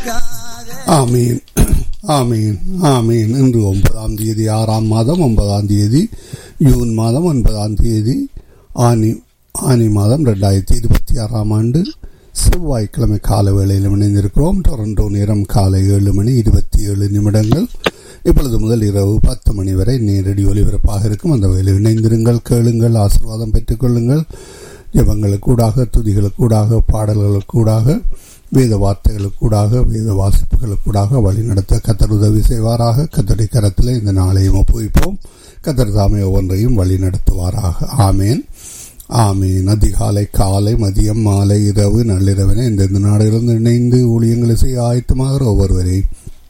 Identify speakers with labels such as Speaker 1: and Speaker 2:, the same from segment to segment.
Speaker 1: ஆமீன் ஆமீன் ஆமீன் இன்று ஒன்பதாம் தேதி ஆறாம் மாதம் ஒன்பதாம் தேதி ஜூன் மாதம் ஒன்பதாம் தேதி ஆனி ஆனி மாதம் ரெண்டாயிரத்தி இருபத்தி ஆறாம் ஆண்டு செவ்வாய்க்கிழமை கால வேளையில் இணைந்திருக்கிறோம் டொரண்டோ நேரம் காலை ஏழு மணி இருபத்தி ஏழு நிமிடங்கள் இப்பொழுது முதல் இரவு பத்து மணி வரை நேரடி ஒலிபரப்பாக இருக்கும் அந்த வேலையில் இணைந்திருங்கள் கேளுங்கள் ஆசீர்வாதம் பெற்றுக்கொள்ளுங்கள் ஜபங்களுக்கூடாக துதிகளுக்கூடாக பாடல்களுக்கூடாக வேத வார்த்தைகளுக்கூடாக வேத வாசிப்புகளுக்கூடாக வழிநடத்த கத்தர் உதவி செய்வாராக கத்தடி கரத்தில் இந்த நாளையும் ஒப்புவிப்போம் கத்தர் தாமே ஒவ்வொன்றையும் வழி நடத்துவாராக ஆமேன் ஆமீன் அதிகாலை காலை மதியம் மாலை இரவு நள்ளிரவென இந்தந்த நாடுகளிலிருந்து இணைந்து ஊழியங்களை செய்ய ஆயத்தமாகிற ஒவ்வொருவரையும்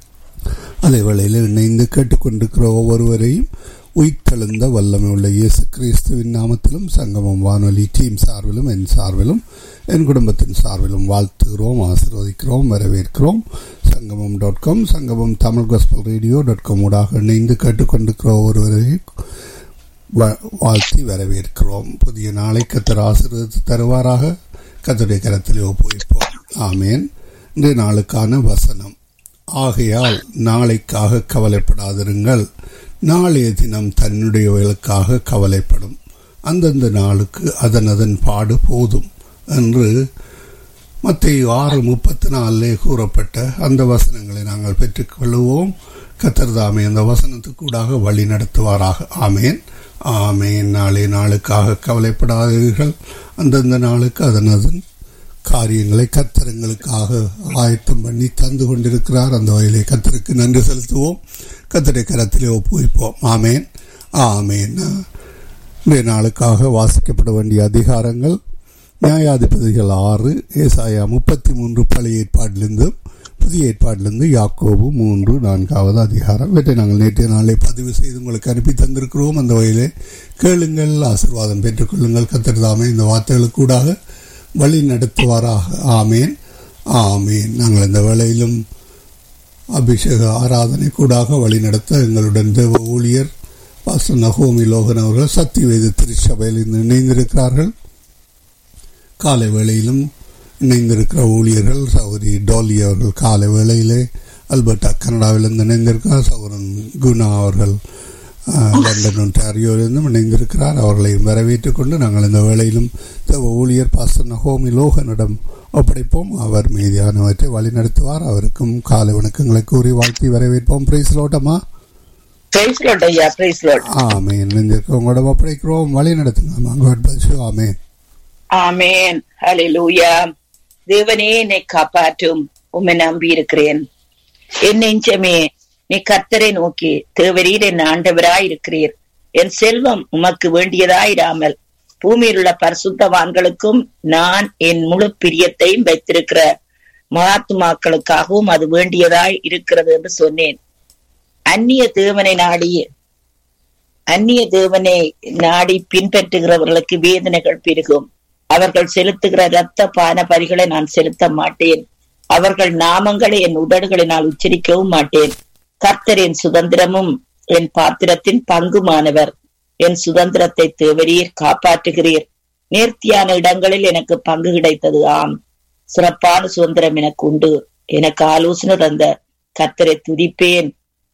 Speaker 1: அதே வேளையில் இணைந்து கேட்டுக்கொண்டிருக்கிற ஒவ்வொருவரையும் உயிர்த்தெழுந்த வல்லமை உள்ள இயேசு கிறிஸ்துவின் நாமத்திலும் சங்கமம் வானொலி டீம் சார்பிலும் என் சார்பிலும் என் குடும்பத்தின் சார்பிலும் வாழ்த்துகிறோம் ஆசீர்வதிக்கிறோம் வரவேற்கிறோம் சங்கமம் dot com Sangamam Tamil gospel radio dot com ஊடாக இணைந்து கேட்டுக்கொண்டிருக்கிற ஒவ்வொருவரையும் வாழ்த்தி வரவேற்கிறோம் புதிய நாளை கத்தர் ஆசீர்வதித்து தருவாராக கத்தருடைய கரத்திலே ஒப்புவிப்போம் ஆமேன் இன்றைய நாளுக்கான வசனம் ஆகையால் நாளைக்காக கவலைப்படாதிருங்கள் நாளைய தினம் தன்னுடையவர்களுக்காக கவலைப்படும் அந்தந்த நாளுக்கு அதன் அதன் பாடு போதும் என்று மத்திய ஆறு முப்பத்தி நாலிலே கூறப்பட்ட அந்த வசனங்களை நாங்கள் பெற்றுக்கொள்வோம் கத்தர்தாமே அந்த வசனத்துக்கூடாக வழி நடத்துவாராக ஆமேன் ஆமேன் நாளை நாளுக்காக கவலைப்படாதீர்கள் அந்தந்த நாளுக்கு அதன் அதன் காரியங்களை கத்தரங்களுக்காக ஆயத்தம் பண்ணி தந்து கொண்டிருக்கிறார் அந்த வகையிலே கத்தருக்கு நன்றி செலுத்துவோம் கத்தரை கரத்திலே ஒப்புவிப்போம் ஆமேன் ஆமேன் இன்றைய நாளுக்காக வாசிக்கப்பட வேண்டிய அதிகாரங்கள் நியாயாதிபதிகள் ஆறு ஏசாயா முப்பத்தி மூன்று பழைய ஏற்பாட்டிலிருந்து புதிய ஏற்பாட்டிலிருந்து யாக்கோபு மூன்று நான்காவது அதிகாரம் இவற்றை நாங்கள் நேற்றைய நாளை பதிவு செய்து உங்களுக்கு அனுப்பி தந்திருக்கிறோம் அந்த வகையிலே கேளுங்கள் ஆசிர்வாதம் பெற்றுக்கொள்ளுங்கள் கத்திரதாமே இந்த வார்த்தைகளுக்கூடாக வழி நடத்துவாராக ஆமேன் ஆமேன் நாங்கள் இந்த வேளையிலும் அபிஷேக ஆராதனை கூடாக வழி நடத்த எங்களுடன் தேவ ஊழியர் பாஸ்டர் நகோமி லோகன் அவர்கள் சக்தி வேத திருச்சபையில் இணைந்திருக்கிறார்கள் காலை வேளையிலும் இணைந்திருக்கிற ஊழியர்கள் சௌரி டோலி அவர்கள் காலை வேளையிலே அல்பர்டா கனடாவிலிருந்து இணைந்திருக்கிறார் சௌரன் குணா அவர்கள் லண்டன் ஒன்டாரியோவிலிருந்தும் இணைந்திருக்கிறார் அவர்களையும் வரவேற்றுக் கொண்டு நாங்கள் இந்த வேளையிலும் தேவ ஊழியர் பாஸ்டர் நகோமி லோகனிடம் ஒப்படைப்போம் அவர் மீதியானவற்றை வழிநடத்துவார் அவருக்கும் காலை வணக்கங்களை கூறி வாழ்த்தி வரவேற்போம் பிரைஸ் லோட்டமா ஆமேன் உங்களோட ஒப்படைக்கிறோம் வழி நடத்துங்க ஆமேன்
Speaker 2: ஆமேன் ஹalleluya தேவனே என்னை காப்பாற்றும் உம்மை நம்பி இருக்கிறேன் என் நெஞ்சமே நீ கர்த்தரை நோக்கி தேவரீர் என் ஆண்டவராய் இருக்கிறீர் என் செல்வம் உமக்கு வேண்டியதாயிராமல் பூமியில் உள்ள பரிசுத்தவான்களுக்கும் நான் என் முழு பிரியத்தையும் வைத்திருக்கிற மகாத்மாக்களுக்காகவும் அது வேண்டியதாய் இருக்கிறது என்று சொன்னேன் அந்நிய தேவனை நாடி அந்நிய தேவனை நாடி பின்பற்றுகிறவர்களுக்கு வேதனைகள் பெருகும் அவர்கள் செலுத்துகிற இரத்த பான பரிகளை நான் செலுத்த மாட்டேன் அவர்கள் நாமங்களை என் உதடுகளினால் உச்சரிக்கவும் மாட்டேன் கர்த்தர் என் சுதந்திரமும் என் பாத்திரத்தின் பங்குமானவர் என் சுதந்திரத்தை தேவரீர் காப்பாற்றுகிறீர் நேர்த்தியான இடங்களில் எனக்கு பங்கு கிடைத்தது ஆம் சிறப்பான சுதந்திரம் எனக்கு உண்டு எனக்கு ஆலோசனை தந்த கர்த்தரை துதிப்பேன்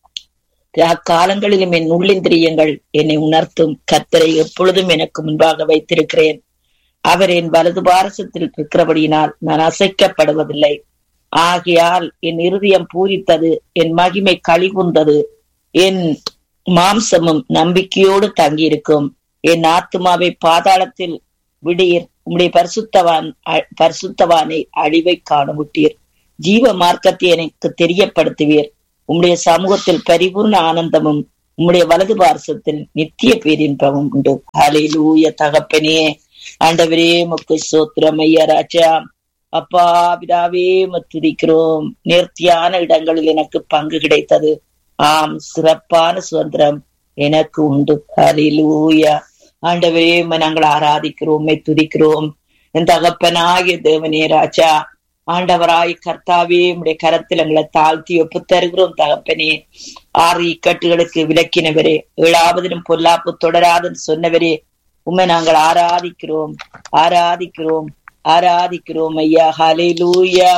Speaker 2: காலங்களிலும் என் உள்ளிந்திரியங்கள் என்னை உணர்த்தும் கர்த்தரை எப்பொழுதும் எனக்கு முன்பாக வைத்திருக்கிறேன் அவர் என் வலது பாரசத்தில் இருக்கிறபடியினால் நான் அசைக்கப்படுவதில்லை ஆகையால் என் இருதயம் பூரித்தது என் மகிமை கழிவுந்தது என் மாம்சமும் நம்பிக்கையோடு தங்கியிருக்கும் என் ஆத்மாவை பாதாளத்தில் விடீர் உம்முடைய பரிசுத்தவான் பரிசுத்தவானை அழிவை காணமுட்டீர் ஜீவ மார்க்கத்தை எனக்கு தெரியப்படுத்துவீர் உம்முடைய சமூகத்தில் பரிபூர்ண ஆனந்தமும் உம்முடைய வலது பாரசத்தில் நித்திய பேரின்பமும் உண்டு ஹலிலூய தகப்பனே ஆண்டவரே முக்கு சோத்திரம் ஐயா ராஜா அப்பா பிதாவே துதிக்கிறோம் நேர்த்தியான இடங்களில் எனக்கு பங்கு கிடைத்தது ஆம் சிறப்பான சுதந்திரம் எனக்கு உண்டு ஹலிலூயா ஆண்டவரே நாங்கள் ஆராதிக்கிறோம் துதிக்கிறோம் என் தகப்பனாகிய தேவனே ராஜா ஆண்டவராய் கர்த்தாவே உடைய கரத்தில் எங்களை தாழ்த்தி ஒப்பு தருகிறோம் தகப்பனே ஆறு இக்கட்டுகளுக்கு விளக்கினவரே ஏழாவதிலும் பொல்லாப்பு தொடராதுன்னு சொன்னவரே உண்மை நாங்கள் ஆராதிக்கிறோம் ஆராதிக்கிறோம் ஆராதிக்கிறோம் ஐயா ஹலே லூயா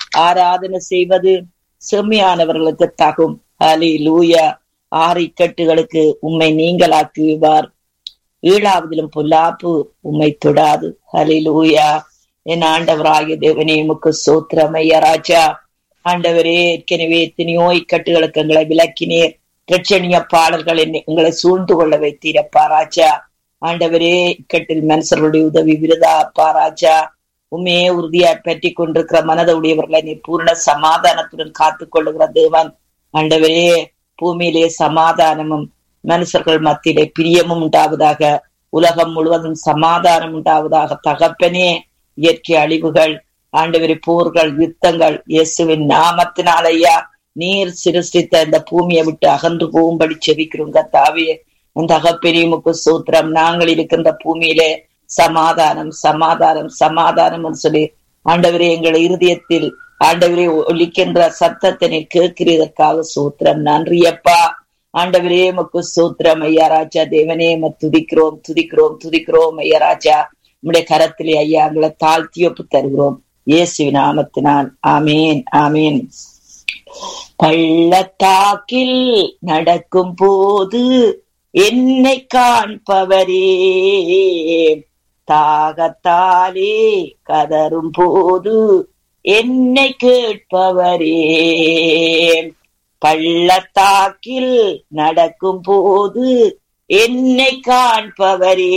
Speaker 2: ஆராதனை செய்வது செம்மையானவர்களுக்கு தகும் ஹலி லூயா ஆரிக்கட்டுகளுக்கு உம்மை நீங்களாக்குவார் ஈழாவதிலும் பொல்லாப்பு உம்மை தொடாது ஹலி லூயா என் ஆண்டவராகிய தேவனே உமக்கு சோத்திரமையா ராஜா ஆண்டவரே ஏற்கனவே எத்தனையோ இக்கட்டுகளுக்கு எங்களை விளக்கினீர் இரட்சணிய பாடல்கள் என்னை எங்களை சூழ்ந்து கொள்ள வைத்தீரப்பா ராஜா ஆண்டவரே இக்கட்டில் மனுஷர்களுடைய உதவி விருதா அப்பா ராஜா உண்மையே உறுதியாய் பற்றி கொண்டிருக்கிற மனத உடையவர்களை நீ பூர்ண சமாதானத்துடன் காத்து கொள்ளுகிற தேவன் ஆண்டவரே பூமியிலே சமாதானமும் மனுஷர்கள் மத்தியிலே பிரியமும் உண்டாவதாக உலகம் முழுவதும் சமாதானம் உண்டாவதாக தகப்பனே இயற்கை அழிவுகள் ஆண்டவரி போர்கள் யுத்தங்கள் இயேசுவின் நாமத்தினால் ஐயா நீர் சிருஷ்டித்த இந்த பூமியை விட்டு அகன்று போகும்படி செவிக்கிறோங்க தாவியே அந்த அகப்பெரியமுக்கு சூத்திரம் நாங்கள் இருக்கின்ற பூமியிலே சமாதானம் சமாதானம் சமாதானம் சொல்லி ஆண்டவரே எங்கள் இருதயத்தில் ஆண்டவரே ஒலிக்கின்ற சத்தத்தினை கேட்கிறதற்காக சூத்திரம் நன்றியப்பா ஆண்டவரே மக்கு சூத்திரம் ஐயா ராஜா தேவனே துதிக்கிறோம் துதிக்கிறோம் துதிக்கிறோம் ஐயா ராஜா நம்முடைய கரத்திலே ஐயா எங்களை தாழ்த்தி ஒப்பு தருகிறோம் இயேசு நாமத்தினால் ஆமேன் ஆமேன் பள்ளத்தாக்கில் நடக்கும் போது என்னை காண்பவரே தாகத்தாலே கதரும் போது என்னை கேட்பவரே பள்ளத்தாக்கில் நடக்கும் போது என்னை காண்பவரே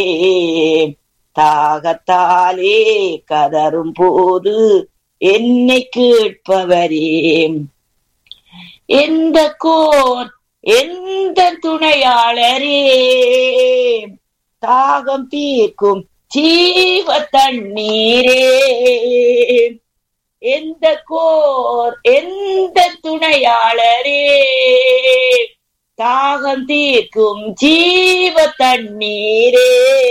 Speaker 2: தாகத்தாலே கதரும் போது என்னை கேட்பவரே எந்த கோர் எந்த துணையாளரே தாகம் தீர்க்கும் ஜீவ தண்ணீரே எந்த கோர் எந்த துணையாளரே தாகம் தீர்க்கும் ஜீவ தண்ணீரே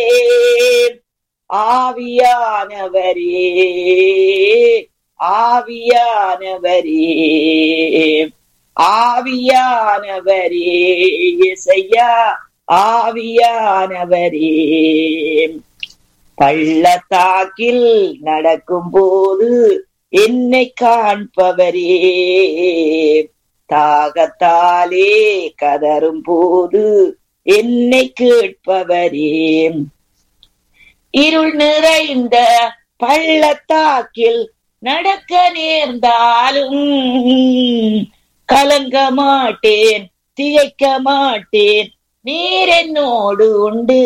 Speaker 2: ஆவியானவரே ஆவியானவரே ஆவியானவரே இசையா ஆவியானவரே பள்ளத்தாக்கில் நடக்கும் போது என்னை காண்பவரே தாகத்தாலே கதரும் போது என்னை கேட்பவரே இருள் நிறைந்த பள்ளத்தாக்கில் நடக்க நேர்ந்தாலும் கலங்க மாட்டேன் திகைக்க மாட்டேன் நீர் என்னோடு உண்டு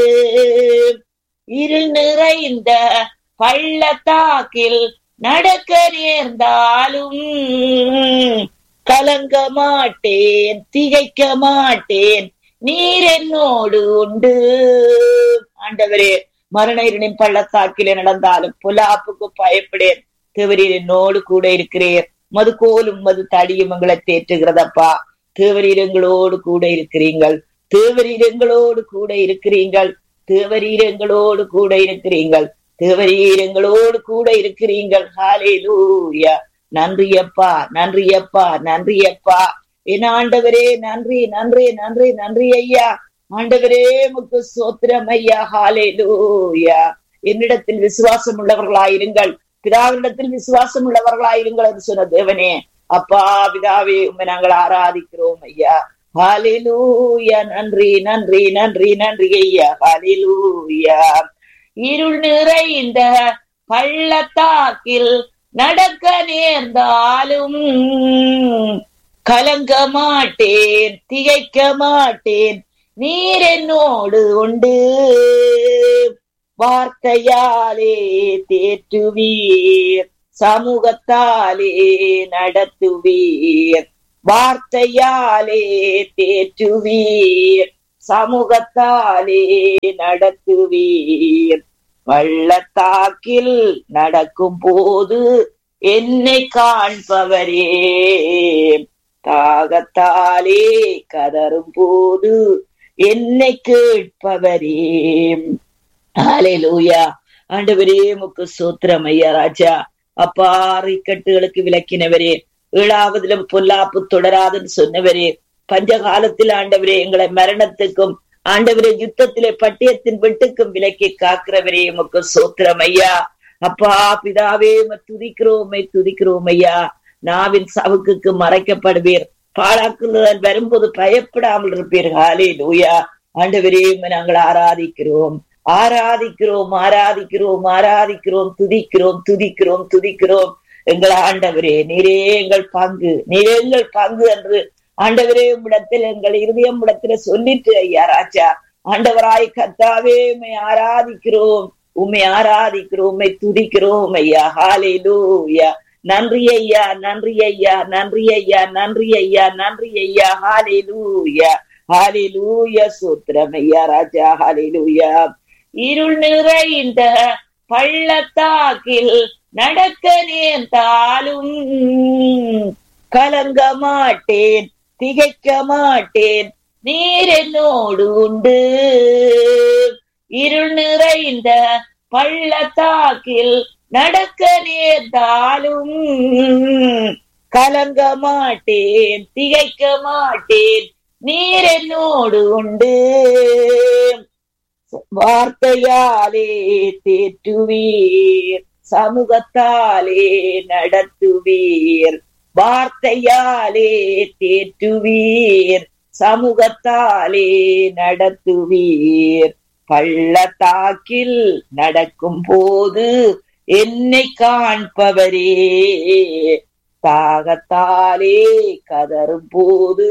Speaker 2: இருள் நிறைந்த பள்ளத்தாக்கில் நடக்க நேர்ந்தாலும் கலங்க மாட்டேன் திகைக்க மாட்டேன் நீர் என்னோடு உண்டு ஆண்டவரே மரண இருளின் பள்ளத்தாக்கிலே நடந்தாலும் புலாப்புக்கு பயப்படேன் தேவரீர் என்னோடு கூட இருக்கிறேன் மது கோலும் மது தடியும் எங்களை தேற்றுகிறதப்பா தேவரீர் எங்களோடு கூட இருக்கிறீங்கள் தேவரீர் எங்களோடு கூட இருக்கிறீங்கள் தேவரீர் எங்களோடு கூட இருக்கிறீங்கள் தேவரீர் எங்களோடு கூட இருக்கிறீங்கள் ஹாலே லூயா நன்றியப்பா நன்றியப்பா நன்றியப்பா என் ஆண்டவரே நன்றி நன்றி நன்றி நன்றி ஐயா ஆண்டவரே முக்கு சோத்திரம் ஐயா ஹாலே லூயா என்னிடத்தில் விசுவாசம் உள்ளவர்களாயிருங்கள் பிதாவினிடத்தில் விசுவாசம் உள்ளவர்களாயிருங்கள் என்று சொன்ன தேவனே அப்பா பிதாவே உண்மை நாங்கள் ஆராதிக்கிறோம் ஐயா ஹாலிலூயா நன்றி நன்றி நன்றி நன்றி ஐயா ஹாலிலூயா இருள் நிறைந்த பள்ளத்தாக்கில் நடக்க நேர்ந்தாலும் கலங்க மாட்டேன் திகைக்க மாட்டேன் நீர் என்னோடு உண்டு வார்த்தையாலே தேற்றுவீர் சமூகத்தாலே நடத்துவீர் வார்த்தையாலே தேற்றுவீர் சமூகத்தாலே நடத்துவீர் பள்ளத்தாக்கில் நடக்கும் போது என்னை காண்பவரே தாகத்தாலே கதரும் போது என்னை கேட்பவரே ஹalleluya ஆண்டவரே முக்கு சூத்திரம் ஐயா ராஜா அப்பா இக்கட்டுகளுக்கு விளக்கினவரே ஏழாவதிலும் பொல்லாப்பு தொடராதுன்னு சொன்னவரே பஞ்சகாலத்தில் ஆண்டவரே எங்களை மரணத்துக்கும் ஆண்டவரே யுத்தத்திலே பட்டியத்தின் வெட்டுக்கும் விலக்கி காக்கிறவரே உமக்கு சோத்திரம் ஐயா அப்பா பிதாவே உம்மை துதிக்கிறோம் உம்மை துதிக்கிறோம் ஐயா நாவின் சவுக்குக்கு மறைக்கப்படுவீர் பாழாக்குதல் வரும்போது பயப்படாமல் இருப்பீர் ஹாலே லூயா ஆண்டவரே உம்மை நாங்கள் ஆராதிக்கிறோம் ஆராதிக்கிறோம் ஆராதிக்கிறோம் ஆராதிக்கிறோம் துதிக்கிறோம் துதிக்கிறோம் துதிக்கிறோம் எங்கள் ஆண்டவரே நீரே எங்கள் பங்கு நீரே எங்கள் பங்கு என்று ஆண்டவரே உம்மிடத்தில் எங்கள் இருதயம் இடத்துல சொல்லிட்டு ஐயா ராஜா ஆண்டவராய் கத்தாவே உம்மை ஆராதிக்கிறோம் உம்மை ஆராதிக்கிறோம் உம்மை துதிக்கிறோம் ஐயா ஹாலே லூயா நன்றி ஐயா நன்றி ஐயா நன்றி ஐயா நன்றி ஐயா நன்றி ஐயா ஹாலே லூயா ஹாலே லூயா சூத்திரம் ஐயா ராஜா ஹாலே லூயா இருள் நிறைந்த பள்ளத்தாக்கில் நடக்க நேர்ந்தாலும் கலங்க மாட்டேன் திகைக்க மாட்டேன் நீர் என்னோடு உண்டு இருள் நிறைந்த பள்ளத்தாக்கில் நடக்க நேர்ந்தாலும் கலங்க மாட்டேன் திகைக்க மாட்டேன் நீர் என்னோடு உண்டு வார்த்தையாலே தேற்றுவீர் சமூகத்தாலே நடத்துவீர் வார்த்தையாலே தேற்றுவீர் சமூகத்தாலே நடத்துவீர் பள்ளத்தாக்கில் நடக்கும் போது என்னை காண்பவரே தாகத்தாலே கதறும் போது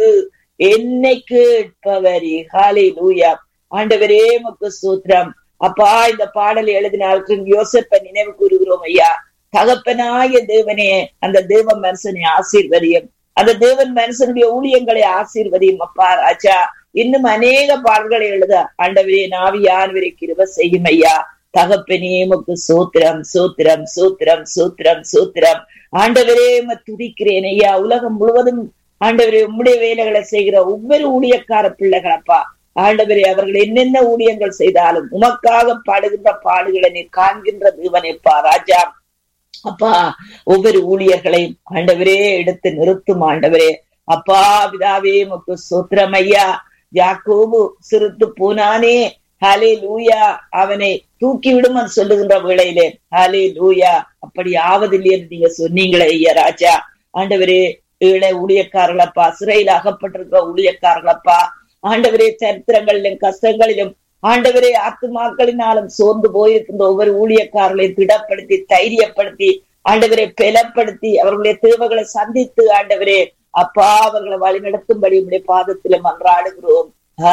Speaker 2: என்னை கேட்பவரே ஹalleluya ஆண்டவரே முக்கு சூத்திரம் அப்பா இந்த பாடலை எழுதினாருக்கு யோசப்ப நினைவு கூறுகிறோம் ஐயா தகப்பனாய தேவனே அந்த தேவ மனுஷனை ஆசீர்வதியும் அந்த தேவன் மனுஷனுடைய ஊழியங்களை ஆசீர்வதியும் அப்பா ராஜா இன்னும் அநேக பாடல்களை எழுத ஆண்டவரே நாவியானவரை கிருப செய்யும் ஐயா தகப்பனே முக்கு சூத்திரம் சூத்திரம் சூத்திரம் சூத்திரம் சூத்திரம் ஆண்டவரே உம்மை துதிக்கிறேன் ஐயா உலகம் முழுவதும் ஆண்டவரே உம்முடைய வேலைகளை செய்கிற ஒவ்வொரு ஊழியக்கார பிள்ளைகளப்பா ஆண்டவரே அவர்கள் என்னென்ன ஊழியங்கள் செய்தாலும் உமக்காக பாடுகின்ற பாடுகளை நீ காண்கின்ற தேவனேப்பா ராஜா அப்பா ஒவ்வொரு ஊழியர்களையும் ஆண்டவரே எடுத்து நிறுத்தும் ஆண்டவரே அப்பா பிதாவே முக்கு சூத்திரம் ஐயா யாக்கோபு சிறுத்து போனானே ஹலே லூயா அவனை தூக்கி விடும் என்று சொல்லுகின்ற வேளையிலே ஹலே லூயா அப்படி ஆவதில்லை என்று நீங்க சொன்னீங்களே ஐயா ராஜா ஆண்டவரே ஏழை ஊழியக்காரர்களப்பா சிறையில் அகப்பட்டிருக்கிற ஊழியக்காரர்களப்பா ஆண்டவரே சரித்திரங்களிலும் கஷ்டங்களிலும் ஆண்டவரே ஆத்துமாக்களினாலும் சோர்ந்து போயிருக்கின்ற ஒவ்வொரு ஊழியக்காரர்களையும் திடப்படுத்தி தைரியப்படுத்தி ஆண்டவரை பலப்படுத்தி அவர்களுடைய தேவைகளை சந்தித்து ஆண்டவரே அப்பா அவர்களை வழிநடத்தும்படி உடைய பாதத்துல மன்றாடுகிறோம்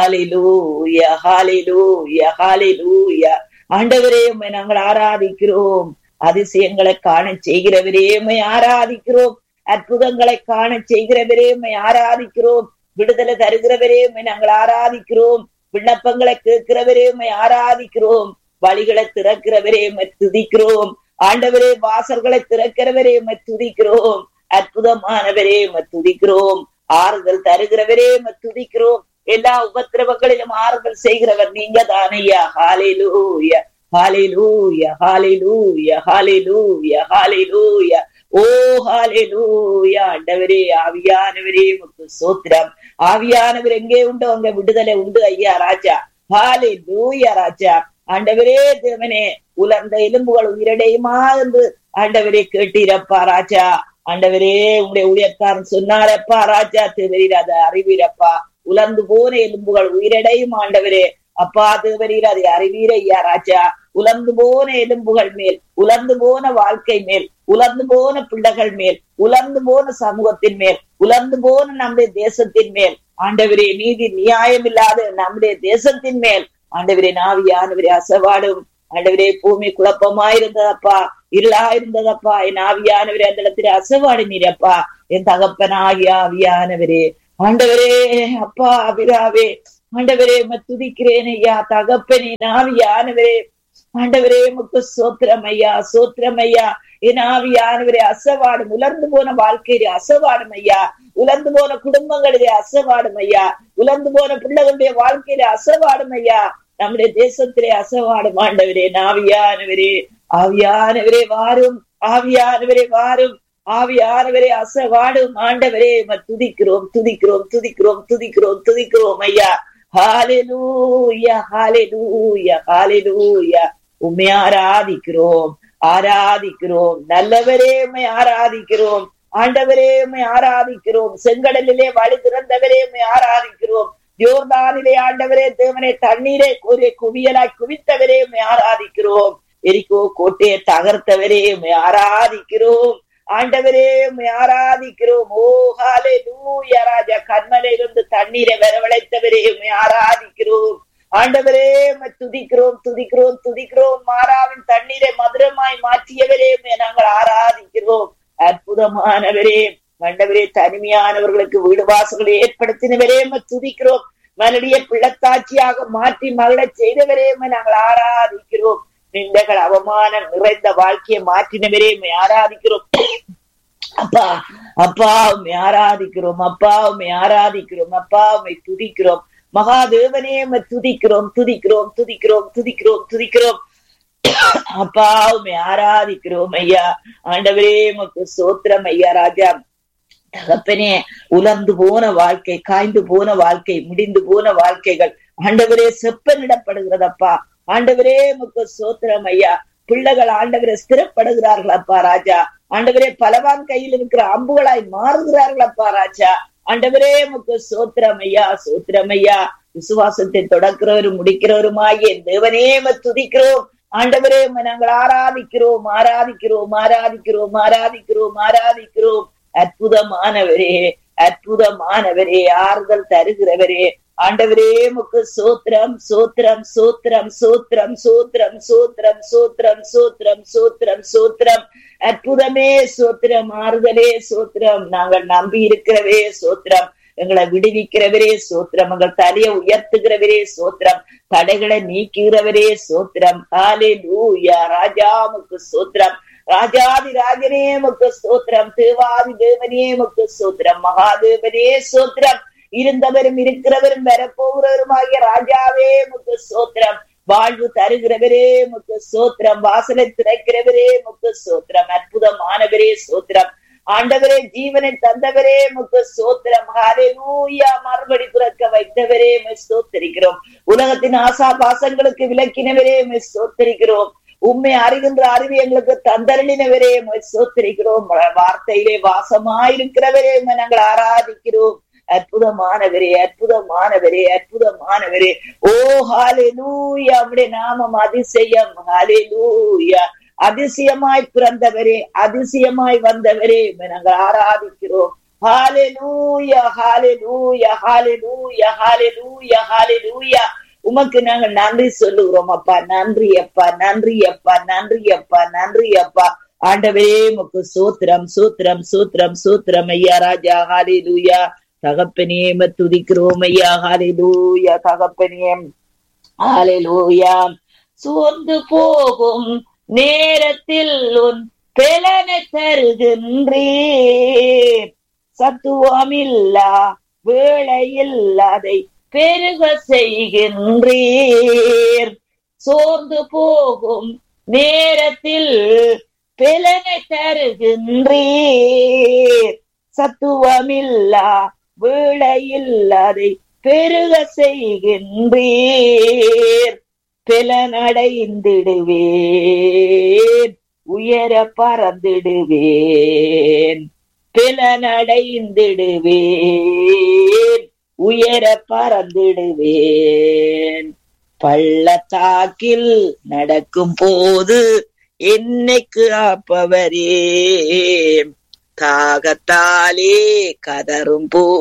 Speaker 2: ஹாலிலூயா ஹாலிலூயா ஹாலிலூயா ஆண்டவரே உம்மை நாங்கள் ஆராதிக்கிறோம் அதிசயங்களை காண செய்கிறவரே உம்மை ஆராதிக்கிறோம் அற்புதங்களை காண செய்கிறவரே உம்மை ஆராதிக்கிறோம் விடுதலை தருகிறவரே உம்மை நாங்கள் ஆராதிக்கிறோம் விண்ணப்பங்களை கேட்கிறவரே உம்மை ஆராதிக்கிறோம் வழிகளை திறக்கிறவரே உம்மை துதிக்கிறோம் ஆண்டவரே வாசல்களை திறக்கிறவரே உம்மை துதிக்கிறோம் அற்புதமானவரே உம்மை துதிக்கிறோம் ஆறுதல் தருகிறவரே உம்மை துதிக்கிறோம் எல்லா உபத்திரவங்களிலும் ஆறுதல் செய்கிறவர் நீங்க தானையா hallelujah hallelujah hallelujah hallelujah hallelujah ஓ ஹாலிலூயா ஆண்டவரே ஆவியானவரே முக்கு சோத்திரம் ஆவியானவர் எங்கே உண்டோ அங்க விடுதலை உண்டு ஐயா ராஜா ஹாலி லூயா ராஜா ஆண்டவரே தேவனே உலர்ந்த எலும்புகள் உயிரடையுமா என்று ஆண்டவரே கேட்டீரப்பா ராஜா ஆண்டவரே உங்களுடைய ஊழியக்காரன் சொன்னாரப்பா ராஜா தேவரீர் அதை அறிவீரப்பா உலர்ந்து போன எலும்புகள் உயிரடையும் ஆண்டவரே அப்பா தேவரீர் அதை அறிவீர ஐயா ராஜா உலர்ந்து போன எலும்புகள் மேல் உலர்ந்து போன வாழ்க்கை மேல் உலர்ந்து போன பிள்ளைகள் மேல் உலர்ந்து போன சமூகத்தின் மேல் உலர்ந்து போன நம்முடைய தேசத்தின் மேல் ஆண்டவரே நீதி நியாயம் இல்லாத நம்முடைய தேசத்தின் மேல் ஆண்டவரே நாவியானவரே அசவாடும் ஆண்டவரே பூமி குழப்பமா இருந்ததப்பா இருளா இருந்ததப்பா என் ஆவியானவரே அந்த இடத்துல அசவாடு நீரப்பா என் தகப்பனாகிய ஆவியானவரே ஆண்டவரே அப்பா அபிராவே ஆண்டவரே துதிக்கிறேன் ஐயா தகப்பனே நாவியானவரே ஆண்டவரே முக்கு சோத்திரம் ஐயா சோத்திரம் ஐயா என் ஆவியானவரே அசவாடும் உலர்ந்து போன வாழ்க்கையிலே அசவாடும் ஐயா உலர்ந்து போன குடும்பங்களிலே அசவாடும் ஐயா உலர்ந்து போன பிள்ளைகளுடைய வாழ்க்கையிலே அசவாடும் ஐயா நம்முடைய தேசத்திலே அசவாடும் ஆண்டவரே நாவியானவரே ஆவியானவரே வாரும் ஆவியானவரே வாரும் ஆவியானவரே அசவாடும் ஆண்டவரே துதிக்கிறோம் துதிக்கிறோம் துதிக்கிறோம் துதிக்கிறோம் துதிக்கிறோம் ஐயா ஹாலெலூயா ஹாலெலூயா ஹாலெலூயா உண்மை ஆராதிக்கிறோம் ஆராதிக்கிறோம் நல்லவரே உம்மை ஆராதிக்கிறோம் ஆண்டவரே உம்மை ஆராதிக்கிறோம் செங்கடலிலே வழி திறந்தவரே உம்மை ஆராதிக்கிறோம் யோர்தானிலே ஆண்டவரே தேவனே தண்ணீரை ஒரு குவியலாய் குவித்தவரே உம்மை ஆராதிக்கிறோம் எரிக்கோ கோட்டையை தகர்த்தவரே உம்மை ஆராதிக்கிறோம் ஆண்டவரே உம்மை ஆராதிக்கிறோம் ஓ ஹாலே லூயா ராஜா கண்மலையிலிருந்து தண்ணீரை வரவழைத்தவரே உம்மை ஆராதிக்கிறோம் ஆண்டவரே உம்மை துதிக்கிறோம் துதிக்கிறோம் துதிக்கிறோம் மாறாவின் தண்ணீரை மதுரமாய் மாற்றியவரே உம்மை நாங்கள் ஆராதிக்கிறோம் அற்புதமானவரே மண்டவரே தனிமையானவர்களுக்கு வீடு வாசல்களை ஏற்படுத்தினவரே உம்மை துதிக்கிறோம் மலடிய பிள்ளத்தாட்சியாக மாற்றி மகளச் செய்தவரே உம்மை நாங்கள் ஆராதிக்கிறோம் நிந்தைகள் அவமானம் நிறைந்த வாழ்க்கையை மாற்றினவரே உம்மை ஆராதிக்கிறோம் அப்பா அப்பா உண்மை ஆராதிக்கிறோம் அப்பா உண்மை ஆராதிக்கிறோம் அப்பா உண்மை துதிக்கிறோம் மகாதேவனே உம்மை துதிக்கிறோம் துதிக்கிறோம் துதிக்கிறோம் துதிக்கிறோம் துதிக்கிறோம் அப்பா உண்மை ஆராதிக்கிறோம் ஐயா ஆண்டவரே உமக்கு சோத்திரம் ஐயா ராஜா தகப்பனே உலர்ந்து போன வாழ்க்கை காய்ந்து போன வாழ்க்கை முடிந்து போன வாழ்க்கைகள் ஆண்டவரே செப்பனிடப்படுகிறதப்பா ஆண்டவரே உமக்கு சோத்திரம் ஐயா பிள்ளைகள் ஆண்டவரை ஸ்திரப்படுகிறார்கள் அப்பா ராஜா ஆண்டவரே பலவான் கையில் இருக்கிற அம்புகளாய் மாறுகிறார்கள் அப்பா ராஜா ஆண்டவரே உமக்கு சோத்திரம் ஐயா சோத்திரம் ஐயா விசுவாசத்தை தொடக்கிறவரும் முடிக்கிறவருமாகிய தேவனே உம்மை துதிக்கிறோம் ஆண்டவரே உம்மை நாங்கள் ஆராதிக்கிறோம் ஆராதிக்கிறோம் ஆராதிக்கிறோம் ஆராதிக்கிறோம் ஆராதிக்கிறோம் அற்புதமானவரே அற்புதமானவரே ஆறுதல் தருகிறவரே ஆண்டவரே முக்கு சோத்திரம் சோத்திரம் சோத்திரம் சோத்திரம் சோத்திரம் சோத்திரம் சோத்திரம் சோத்திரம் சோத்திரம் சோத்திரம் அற்புதமே சோத்திரம் ஆறுதலே சோத்திரம் நாங்கள் நம்பி இருக்கிறவே சோத்திரம் எங்களை விடுவிக்கிறவரே சோத்திரம் எங்கள் தலையை உயர்த்துகிறவரே சோத்திரம் தடைகளை நீக்குகிறவரே சோத்திரம் காலே லூயா ராஜாமுக்கு சோத்திரம் ராஜாதி ராஜனே முக்கு சோத்திரம் தேவாதி தேவனே முக்கு சோத்திரம் மகாதேவனே சோத்திரம் இருந்தவரும் இருக்கிறவரும் வரப்போகிறவருமாகிய ராஜாவே முக்கு சோத்திரம் வாழ்வு தருகிறவரே முக்கு சோத்திரம் வாசலை திறக்கிறவரே முக்கு சோத்திரம் அற்புதமானவரே சோத்திரம் ஆண்டவரே ஜீவனை தந்தவரே முக்கு சோத்திரம் ஹalleluya மறுபடி பிறக்க வைத்தவரே மை ஸ்தோத்திரிக்கிறோம் உலகத்தின் ஆசா பாசங்களுக்கு விலக்கினவரே மை ஸ்தோத்திரிக்கிறோம் உண்மை அறிகின்ற அறிவு எங்களுக்கு தந்தரளினவரே மை ஸ்தோத்திரிக்கிறோம் வார்த்தையிலே வாசமாயிருக்கிறவரே நாங்கள் ஆராதிக்கிறோம் அற்புதமானவரே அற்புதமானவரே அற்புதமானவரே ஓ ஹாலேலூயா நம்முடைய நாமம் அதிசயம் ஹாலேலூயா அதிசயமாய் பிறந்தவரே அதிசயமாய் வந்தவரே நாங்கள் ஆராதிக்கிறோம் hallelujah hallelujah hallelujah hallelujah hallelujah உமக்கு நாங்கள் நன்றி சொல்லுகிறோம் அப்பா நன்றி அப்பா நன்றி அப்பா நன்றி அப்பா நன்றி அப்பா ஆண்டவரே உமக்கு சூத்திரம் சூத்திரம் சூத்திரம் சூத்திரம் ஐயா ராஜா ஹாலேலூயா தகப்பனே துதிக்கிறோம் ஐயா ஹாலேலூயா தகப்பனே ஹாலேலூயா சோர்ந்து போகும் நேரத்தில் உன் பெலனை தருகின்றேன் சத்துவமில்லா வேளையில் அதை பெருக செய்கின்றீர் சோர்ந்து போகும் நேரத்தில் பிளனை தருகின்றீர் சத்துவமில்லா வேளையில் அதை பெருக செய்கின்றீர் பிளனடைந்திடுவேன் உயர பறந்திடுவேன் பிளனடைந்திடுவேன் உயர பறந்திடுவேன் பள்ளத்தாக்கில் நடக்கும் போது என்னைக்கு ஆப்பவரே தாகத்தாலே கதரும் போ